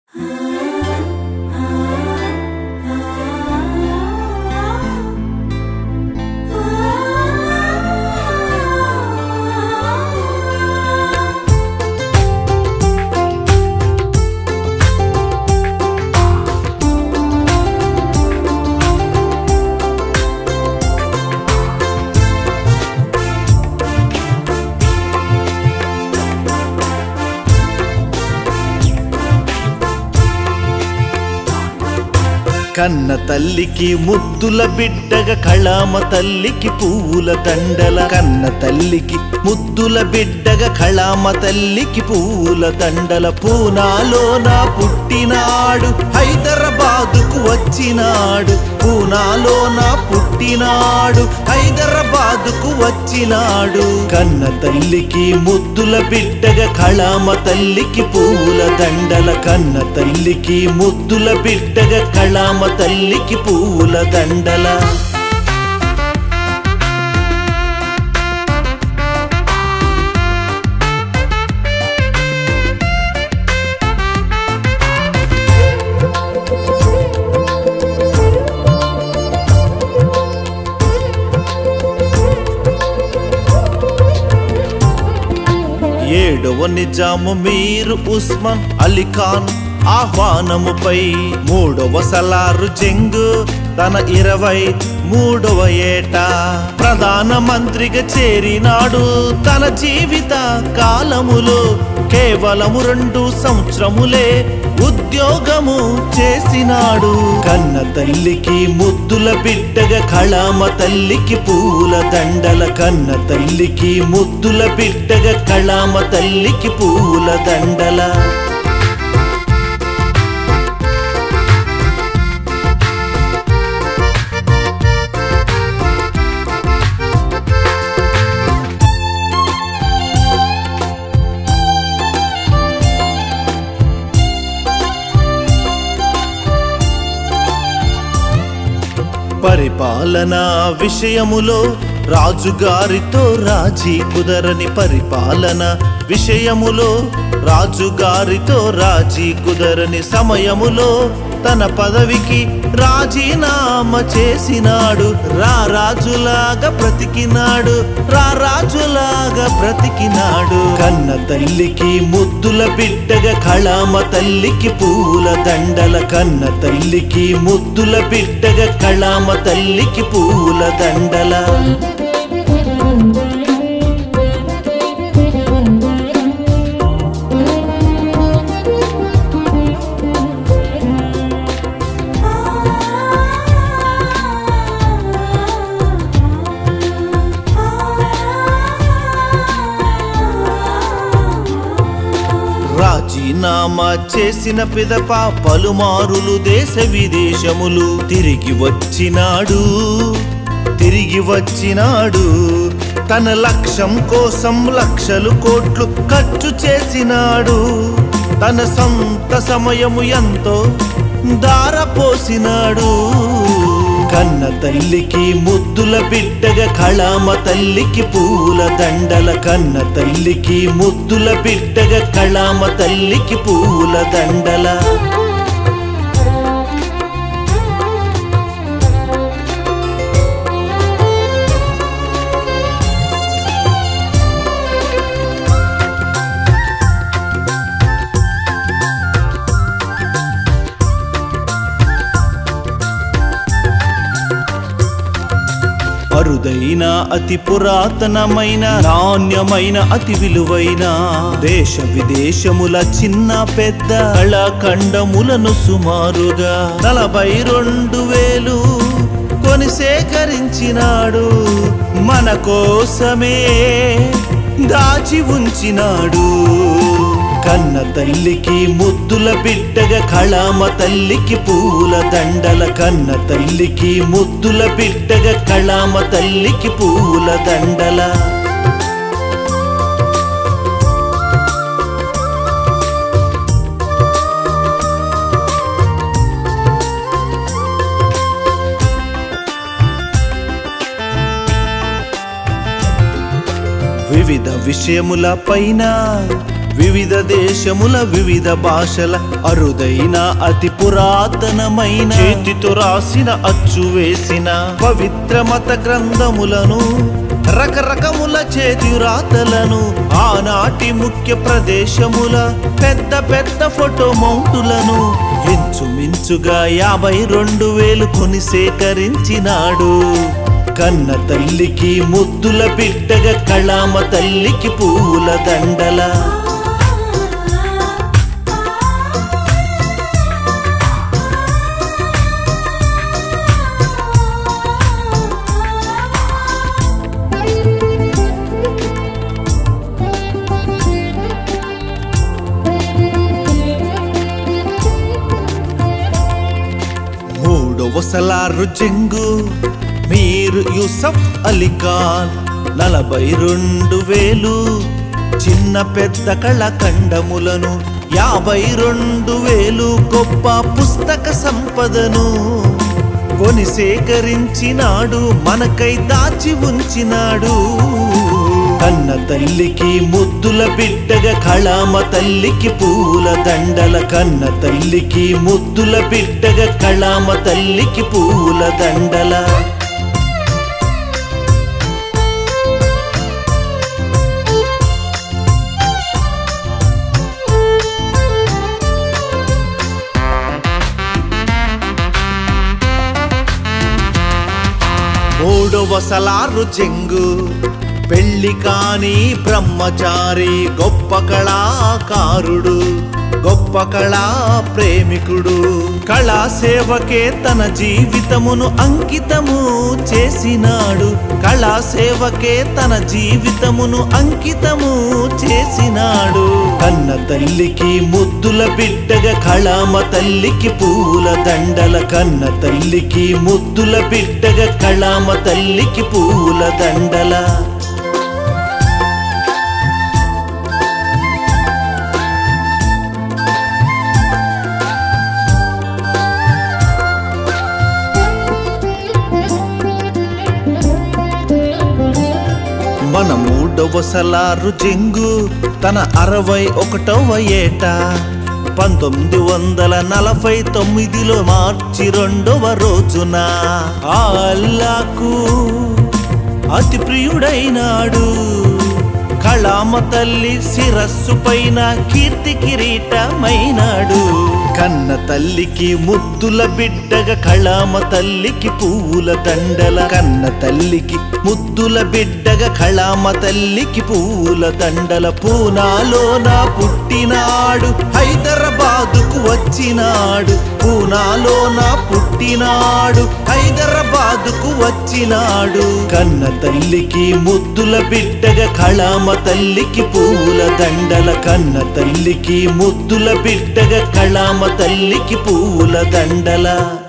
కన్న తల్లికి ముద్దుల బిడ్డగ కళామ తల్లికి పువ్వుల దండల కన్న తల్లికి ముద్దుల బిడ్డగ కళామ తల్లికి పువ్వుల దండల పూనాలోన పుట్టినాడు హైదరాబాదుకు వచ్చినాడు పూనాలోన పుట్టినాడు హైదరాబాదుకు వచ్చినాడు కన్న తల్లికి ముద్దుల బిడ్డగ కళామ తల్లికి పువ్వుల దండల కన్న తల్లికి ముద్దుల బిడ్డగ కళామ తల్లికి పువ్వుల దండల ఏడవ నిజాము మీరు ఉస్మాన్ అలీ ఖాన్ ఆహ్వానముపై మూడవ సలారు జంగు తన ఇరవై మూడవ ఏట ప్రధాన మంత్రిగా చేరినాడు తన జీవిత కాలములో కేవలము రెండు సంవత్సరములే ఉద్యోగము చేసినాడు కన్న తల్లికి ముద్దుల బిడ్డగా కళామ తల్లికి పూల దండల కన్న తల్లికి ముద్దుల బిడ్డగా కళామ తల్లికి పూల దండల పరిపాలనా విషయములో రాజుగారితో రాజీ కుదరని పరిపాలన విషయములో రాజుగారితో రాజీ కుదరని సమయములో తన పదవికి రాజీనామా చేసినాడు రా రాజులాగా బ్రతికినాడు రా రాజులాగా బ్రతికినాడు కన్న తల్లికి ముద్దుల బిడ్డగా కళామ తల్లికి పూల దండల కన్న తల్లికి ముద్దుల బిడ్డగా కళామ తల్లికి పూల దండల రాజీనామా చేసిన పిదప పలుమారులు దేశ విదేశములు తిరిగి వచ్చినాడు తిరిగి వచ్చినాడు తన లక్ష్యం కోసం లక్షలు కోట్లు ఖర్చు చేసినాడు తన సొంత సమయము ఎంతో దారపోసినాడు కన్న తల్లికి ముద్దుల బిడ్డగా కళామ తల్లికి పూల దండల కన్న తల్లికి ముద్దుల బిడ్డగా కళామ తల్లికి పూల దండల అరుదైన అతి పురాతనమైన నాణ్యమైన అతి విలువైన దేశ విదేశముల చిన్న పెద్ద కళాఖండములను సుమారుగా నలభై రెండు వేలు కొని సేకరించినాడు మన కోసమే దాచి ఉంచినాడు కన్న తల్లికి ముద్దుల బిడ్డగా కళామ తల్లికి పూల దండల కన్న తల్లికి ముద్దుల బిడ్డగా కళామ తల్లికి పూల దండల వివిధ విషయముల పైన వివిధ దేశముల వివిధ భాషల అరుదైన అతి పురాతనమైన చేతితో రాసిన అచ్చు వేసిన పవిత్ర మత గ్రంథములను రకరకముల చేతి రాతలను ఆనాటి ముఖ్య ప్రదేశముల పెద్ద పెద్ద ఫోటో మౌంటులను ఇంచుమించుగా యాభై రెండు వేలు కొని సేకరించినాడు కన్న తల్లికి ముద్దుల బిడ్డగా కళామ తల్లికి పూల దండల మూడవ సలారు జంగు మీరు యూసఫ్ అలీ ఖాన్ నలభై రెండు వేలు చిన్న పెద్ద కళఖండములను యాభై రెండు వేలు గొప్ప పుస్తక సంపదను కొని సేకరించినాడు మనకై దాచి ఉంచినాడు కన్న తల్లికి ముద్దుల బిడ్డగా కళామ తల్లికి పూల దండల కన్న తల్లికి ముద్దుల బిడ్డగా కళామ తల్లికి పూల దండల మూడవ సలారు చెంగు పెళ్లి కాని బ్రహ్మచారి గొప్ప కళాకారుడు గొప్ప కళా ప్రేమికుడు కళా సేవకే తన జీవితమును అంకితము చేసినాడు కళా సేవకే తన జీవితమును అంకితము చేసినాడు కన్న తల్లికి ముద్దుల బిడ్డగా కళామ తల్లికి పూల దండల కన్న తల్లికి ముద్దుల బిడ్డగా కళామ తల్లికి పూల దండల మన మూడవ సలారు జంగు తన అరవై ఒకటవ ఏట పంతొమ్మిది వందల నలభై తొమ్మిదిలో మార్చి రెండవ రోజున ఆ అల్లాకు అతి ప్రియుడైనాడు కళామ తల్లి శిరస్సు పైన కీర్తి కిరీటమైనాడు కన్న తల్లికి ముద్దుల బిడ్డగా కళామ తల్లికి పూల దండల కన్న తల్లికి ముద్దుల బిడ్డగా కళామ తల్లికి పూల దండల పూనాలోన పుట్టినాడు హైదరాబాదుకు వచ్చినాడు పూనాలోన పుట్టినాడు హైదరాబాదుకు వచ్చినాడు కన్న తల్లికి ముద్దుల బిడ్డగా కళామ తల్లికి పూల దండల కన్న తల్లికి ముద్దుల బిడ్డగా కళామ తల్లికి పూల దండల